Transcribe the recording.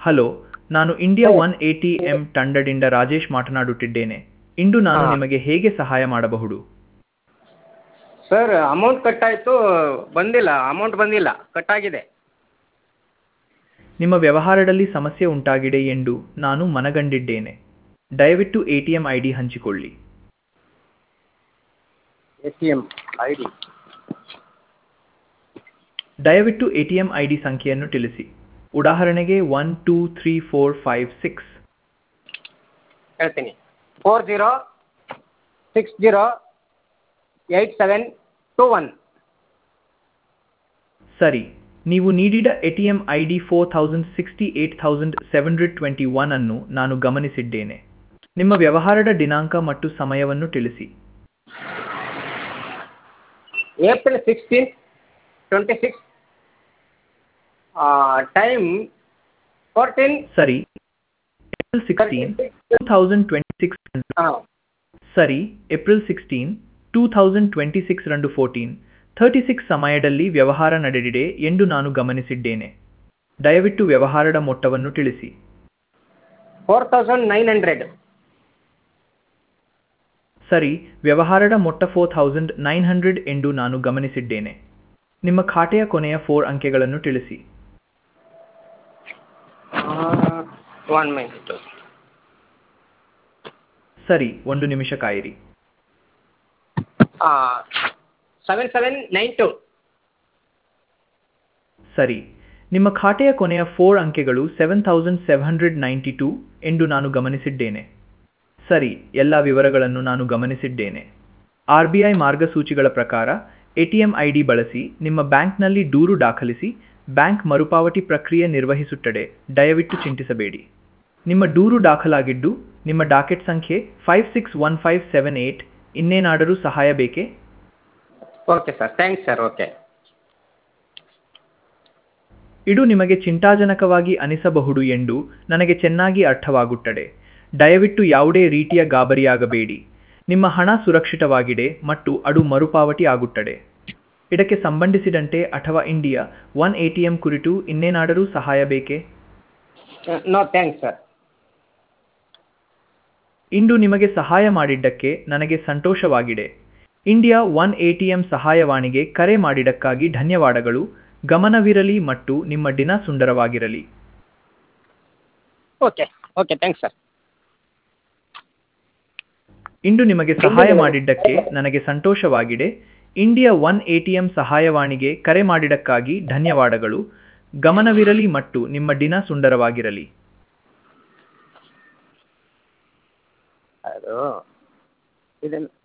Hello ನಾನು India one A T M ತಂಡದಿಂದ ರಾಜೇಶ್ ಮಾತನಾಡುತ್ತಿದ್ದೇನೆ ಇಂದು ನಾನು ಹಾ. ನಿಮಗೆ ಹೇಗೆ ಸಹಾಯ ಮಾಡಬಹುದು ಸರ್ ಅಮೌಂಟ್ ಕಟ್ಟಾಯಿತು ಬಂದಿಲ್ಲ ಅಮೌಂಟ್ ಬಂದಿಲ್ಲ ಕಟ್ಟಾಗಿದೆ ನಿಮ್ಮ ವ್ಯವಹಾರದಲ್ಲಿ ಸಮಸ್ಯೆ ಉಂಟಾಗಿದೆ ಎಂದು ನಾನು ಮನಗಂಡಿದ್ದೇನೆ ದಯವಿಟ್ಟು A T M I D ಹಂಚಿಕೊಳ್ಳಿ A T M I D ದಯವಿಟ್ಟು A T M I D ಸಂಖ್ಯೆಯನ್ನು ತಿಳಿಸಿ ಉದಾಹರಣೆಗೆ one two three four five six ಹೇಳ್ತೀನಿ four zero six zero eight seven two one ಸರಿ ನೀವು ನೀಡಿದ A T M I D four thousand sixty eight thousand seven hundred twenty one ಅನ್ನು ನಾನು ಗಮನಿಸಿದ್ದೇನೆ ನಿಮ್ಮ ವ್ಯವಹಾರದ ದಿನಾಂಕ ಮತ್ತು ಸಮಯವನ್ನು ತಿಳಿಸಿ April sixteen twenty six time fourteen ಸರಿ April sixteen two thousand twenty six ಹಾಂ ಸರಿ April sixteen two thousand twenty six ರಂದು ಫೋರ್ಟೀನ್ ಥರ್ಟಿ ಸಿಕ್ಸ್ ಸಮಯದಲ್ಲಿ ವ್ಯವಹಾರ ನಡೆದಿದೆ ಎಂದು ನಾನು ಗಮನಿಸಿದ್ದೇನೆ ದಯವಿಟ್ಟು ವ್ಯವಹಾರದ ಮೊತ್ತವನ್ನು ತಿಳಿಸಿ ಫೋರ್ ತೌಸಂಡ್ ನೈನ್ ಹಂಡ್ರೆಡ್ ಸರಿ ವ್ಯವಹಾರದ ಮೊತ್ತ ಫೋರ್ ಥೌಸಂಡ್ ನೈನ್ ಹಂಡ್ರೆಡ್ ಎಂದು ನಾನು ಗಮನಿಸಿದ್ದೇನೆ ನಿಮ್ಮ ಖಾತೆಯ ಕೊನೆಯ ಫೋರ್ ಅಂಕೆಗಳನ್ನು ತಿಳಿಸಿ ಒನ್ ಮಿನಿಟ್ ಸರಿ ಒಂದು ನಿಮಿಷ ಕಾಯಿರಿ ಸೆವೆನ್ ಸೆವೆನ್ ನೈನ್ ಟು ಸರಿ ನಿಮ್ಮ ಖಾತೆಯ ಕೊನೆಯ ಫೋರ್ ಅಂಕೆಗಳು seven thousand seven hundred ninety two ಎಂದು ನಾನು ಗಮನಿಸಿದ್ದೇನೆ ಸರಿ ಎಲ್ಲ ವಿವರಗಳನ್ನು ನಾನು ಗಮನಿಸಿದ್ದೇನೆ ಆರ್ ಬಿ ಐ ಮಾರ್ಗಸೂಚಿಗಳ ಪ್ರಕಾರ A T M I D ಬಳಸಿ ನಿಮ್ಮ ಬ್ಯಾಂಕ್ನಲ್ಲಿ ದೂರು ದಾಖಲಿಸಿ ಬ್ಯಾಂಕ್ ಮರುಪಾವತಿ ಪ್ರಕ್ರಿಯೆ ನಿರ್ವಹಿಸುತ್ತದೆ ದಯವಿಟ್ಟು ಚಿಂತಿಸಬೇಡಿ ನಿಮ್ಮ ದೂರು ದಾಖಲಾಗಿದ್ದು ನಿಮ್ಮ ಡಾಕೆಟ್ ಸಂಖ್ಯೆ five six one five seven eight ಇನ್ನೇನಾದರೂ ಸಹಾಯ ಬೇಕೇ okay sir thanks sir okay ಇದು ನಿಮಗೆ ಚಿಂತಾಜನಕವಾಗಿ ಅನಿಸಬಹುದು ಎಂದು ನನಗೆ ಚೆನ್ನಾಗಿ ಅರ್ಥವಾಗುತ್ತದೆ ದಯವಿಟ್ಟು ಯಾವುದೇ ರೀತಿಯ ಗಾಬರಿಯಾಗಬೇಡಿ ನಿಮ್ಮ ಹಣ ಸುರಕ್ಷಿತವಾಗಿದೆ ಮತ್ತು ಅದು ಮರುಪಾವತಿ ಆಗುತ್ತದೆ ಇದಕ್ಕೆ ಸಂಬಂಧಿಸಿದಂತೆ ಅಥವಾ India one A T M ಕುರಿತು ಇನ್ನೇನಾದರೂ ಸಹಾಯ ಬೇಕೇ ನೋ ಥ್ಯಾಂಕ್ಸ್ ಸರ್ ಇಂದು ನಿಮಗೆ ಸಹಾಯ ಮಾಡಿದ್ದಕ್ಕೆ ನನಗೆ ಸಂತೋಷವಾಗಿದೆ India one A T M ಸಹಾಯವಾಣಿಗೆ ಕರೆ ಮಾಡಿದ್ದಕ್ಕಾಗಿ ಧನ್ಯವಾದಗಳು ಗಮನವಿರಲಿ ಮತ್ತು ನಿಮ್ಮ ದಿನ ಸುಂದರವಾಗಿರಲಿ ಓಕೆ ಓಕೆ ಥ್ಯಾಂಕ್ಸ್ ಸರ್ ಇಂದು ನಿಮಗೆ ಸಹಾಯ ಮಾಡಿದ್ದಕ್ಕೆ ನನಗೆ ಸಂತೋಷವಾಗಿದೆ India one A T M ಸಹಾಯವಾಣಿಗೆ ಕರೆ ಮಾಡಿದ್ದಕ್ಕಾಗಿ ಧನ್ಯವಾದಗಳು ಗಮನವಿರಲಿ ಮತ್ತು ನಿಮ್ಮ ದಿನ ಸುಂದರವಾಗಿರಲಿ ಅದು ಇದನ್ನು